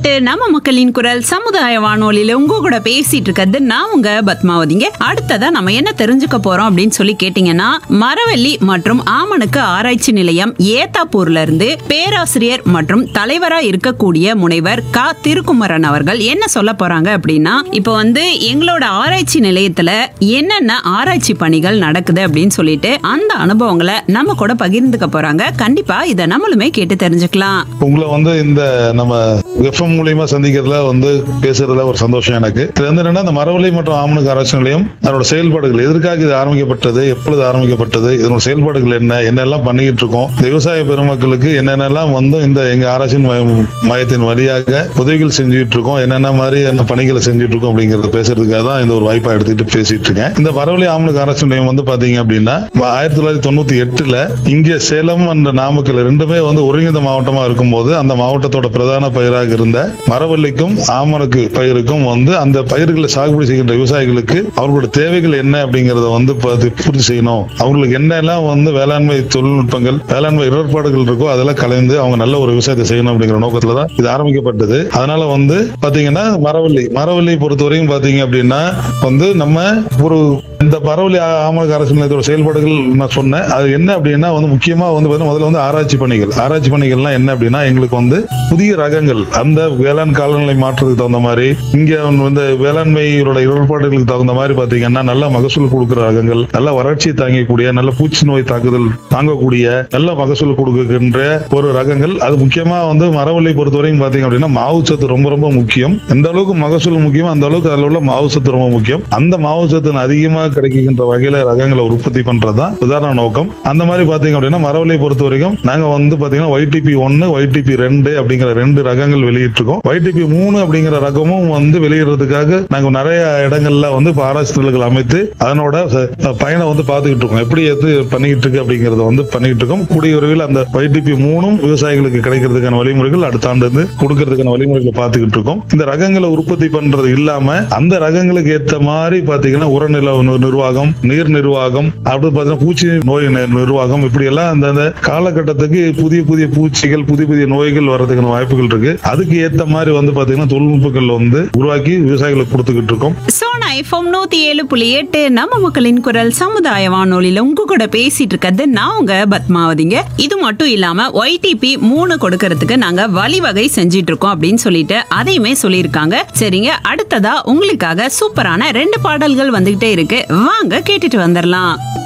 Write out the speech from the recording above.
எட்டு நம்ம மக்களின் குரல் சமுதாய வானொலியில உங்க கூட பேசிட்டு இருக்கிறது நான் உங்க பத்மாவதிங்க அடுத்ததா நம்ம என்ன தெரிஞ்சுக்க போறோம் அப்படின்னு சொல்லி கேட்டீங்கன்னா மரவள்ளி மற்றும் ஆமணுக்கு ஆராய்ச்சி நிலையம் ஏத்தாப்பூர்ல இருந்து பேராசிரியர் மற்றும் தலைவரா இருக்கக்கூடிய முனைவர் க திருக்குமரன் அவர்கள் என்ன சொல்ல போறாங்க அப்படின்னா இப்போ வந்து எங்களோட ஆராய்ச்சி நிலையத்துல என்னென்ன ஆராய்ச்சி பணிகள் நடக்குது அப்படின்னு சொல்லிட்டு அந்த அனுபவங்களை நம்ம கூட பகிர்ந்துக்க போறாங்க கண்டிப்பா இதை நம்மளுமே கேட்டு தெரிஞ்சுக்கலாம் உங்களை வந்து இந்த நம்ம எஃப்எம் மூலியமா சந்திக்கிறதுல வந்து பேசுறதுல ஒரு சந்தோஷம் எனக்கு இது வந்து என்னன்னா இந்த மரவள்ளி மற்றும் ஆமணுக்கு ஆராய்ச்சி நிலையம் அதோட செயல்பாடுகள் எதற்காக இது ஆரம்பிக்கப்பட்டது எப்பொழுது ஆரம்பிக்கப்பட்டது இதனோட செயல்பாடுகள் என்ன என்னெல்லாம் பண்ணிக்கிட்டு இருக்கோம் இந்த விவசாய பெருமக்களுக்கு என்னென்னலாம் வந்து இந்த எங்க ஆராய்ச்சி மையம் மையத்தின் வழியாக உதவிகள் செஞ்சுட்டு இருக்கோம் என்னென்ன மாதிரி என்ன பணிகளை செஞ்சுட்டு இருக்கோம் அப்படிங்கறத பேசுறதுக்காக தான் இந்த ஒரு வாய்ப்பா எடுத்துக்கிட்டு பேசிட்டு இருக்கேன் இந்த மரவள்ளி ஆமணுக்கு ஆராய்ச்சி நிலையம் வந்து பாத்தீங்க அப்படின்னா ஆயிரத்தி தொள்ளாயிரத்தி தொண்ணூத்தி எட்டுல இங்க சேலம் அந்த நாமக்கல் ரெண்டுமே வந்து ஒருங்கிணைந்த மாவட்டமா இருக்கும்போது அந்த மாவட்டத்தோட பிரதான பயிராக இருந்த மரவள்ளிக்கும் ஆமணக்கு பயிருக்கும் வந்து அந்த பயிர்களை சாகுபடி செய்கின்ற விவசாயிகளுக்கு அவர்களோட தேவைகள் என்ன அப்படிங்கறத வந்து பார்த்து பூர்த்தி செய்யணும் அவங்களுக்கு என்னெல்லாம் வந்து வேளாண்மை தொழில்நுட்பங்கள் வேளாண்மை இடர்பாடுகள் இருக்கோ அதெல்லாம் கலைந்து அவங்க நல்ல ஒரு விவசாயத்தை செய்யணும் அப்படிங்கிற நோக்கத்துல தான் இது ஆரம்பிக்கப்பட்டது அதனால வந்து பாத்தீங்கன்னா மரவள்ளி மரவள்ளி பொறுத்தவரையும் பாத்தீங்க அப்படின்னா வந்து நம்ம ஒரு இந்த பரவலி ஆமணக்கு அரசு நிலையத்தோட செயல்பாடுகள் நான் சொன்னேன் அது என்ன அப்படின்னா வந்து முக்கியமா வந்து பாத்தீங்கன்னா முதல்ல வந்து ஆராய்ச்சி பணிகள் ஆராய்ச்சி பணிகள்லாம் என்ன அப்படின்னா எங்களுக்கு வந்து புதிய ரகங்கள் அந்த வேளாண் காலநிலை மாற்றத்துக்கு தகுந்த மாதிரி இங்க வந்து வேளாண்மையோட இடர்பாடுகளுக்கு தகுந்த மாதிரி பாத்தீங்கன்னா நல்ல மகசூல் கொடுக்கிற ரகங்கள் நல்ல வறட்சி தாங்கக்கூடிய நல்ல பூச்சி நோய் தாக்குதல் தாங்கக்கூடிய நல்ல மகசூல் கொடுக்கின்ற ஒரு ரகங்கள் அது முக்கியமா வந்து மரவள்ளி பொறுத்தவரைக்கும் பாத்தீங்க அப்படின்னா மாவு சத்து ரொம்ப ரொம்ப முக்கியம் எந்த அளவுக்கு மகசூல் முக்கியம் அந்த அளவுக்கு அதுல உள்ள மாவு சத்து ரொம்ப முக்கியம் அந்த மாவு சத்து அதிகமா கிடைக்கின்ற வகையில ரகங்களை உற்பத்தி பண்றதுதான் உதாரண நோக்கம் அந்த மாதிரி பாத்தீங்க அப்படின்னா மரவள்ளியை பொறுத்த வரைக்கும் நாங்க வந்து பாத்தீங்கன்னா ஒய்டிபி ஒன்னு ஒய்டிபி ரெண்டு அப்படிங்கிற ரெண்டு ரகங்கள் வெளியிட்டிருக்கோம் ஒய்டிபி மூணு அப்படிங்கிற ரகமும் வந்து வெளியிடுறதுக்காக நாங்க நிறைய இடங்கள்ல வந்து இப்ப ஆராய்ச்சி நிலையங்கள் அமைத்து அதனோட ச- பயனை வந்து பாத்துக்கிட்டு இருக்கோம் எப்படி எது பண்ணிக்கிட்டு இருக்கு அப்படிங்கறத வந்து பண்ணிக்கிட்டு இருக்கோம் கூடிய விரைவில் அந்த ஒய்டிபி மூணும் விவசாயிகளுக்கு கிடைக்கிறதுக்கான வழிமுறைகள் அடுத்த ஆண்டு வந்து கொடுக்கறதுக்கான வழிமுறைகளை பாத்துக்கிட்டு இருக்கோம் இந்த ரகங்களை உற்பத்தி பண்றது இல்லாம அந்த ரகங்களுக்கு ஏத்த மாதிரி பாத்தீங்கன்னா உரநில நி- நிர்வாகம் நீர் நிர்வாகம் அப்படி பாத்தீங்கன்னா பூச்சி நோய் நி- நிர்வாகம் இப்படி எல்லாம் அந்த அந்த காலகட்டத்துக்கு புதிய புதிய பூச்சிகள் புதிய புதிய நோய்கள் வர்றதுக்கான வாய்ப்புகள் இருக்கு அதுக்கு ஏத்த மாதிரி வந்து பாத்தீங்கன்னா தொழில்நுட்பங்கள் வந்து உருவாக்கி விவசாயிகளுக்கு கொடுத்துக்கிட்டு இருக்கோம் சோனா எஃப்எம் நூத்தி ஏழு புள்ளி எட்டு நம்ம மக்களின் குரல் சமுதாய வானொலியில உங்க கூட பேசிட்டு இருக்கிறது நான் உங்க பத்மாவதிங்க இது மட்டும் இல்லாம ஒய்டிபி மூணு கொடுக்கறதுக்கு நாங்க வழிவகை செஞ்சிட்டு இருக்கோம் அப்படின்னு சொல்லிட்டு அதையுமே சொல்லியிருக்காங்க சரிங்க அடுத்ததா உங்களுக்காக சூப்பரான ரெண்டு பாடல்கள் வந்துகிட்டே இருக்கு வாங்க கேட்டுட்டு வந்துடலாம்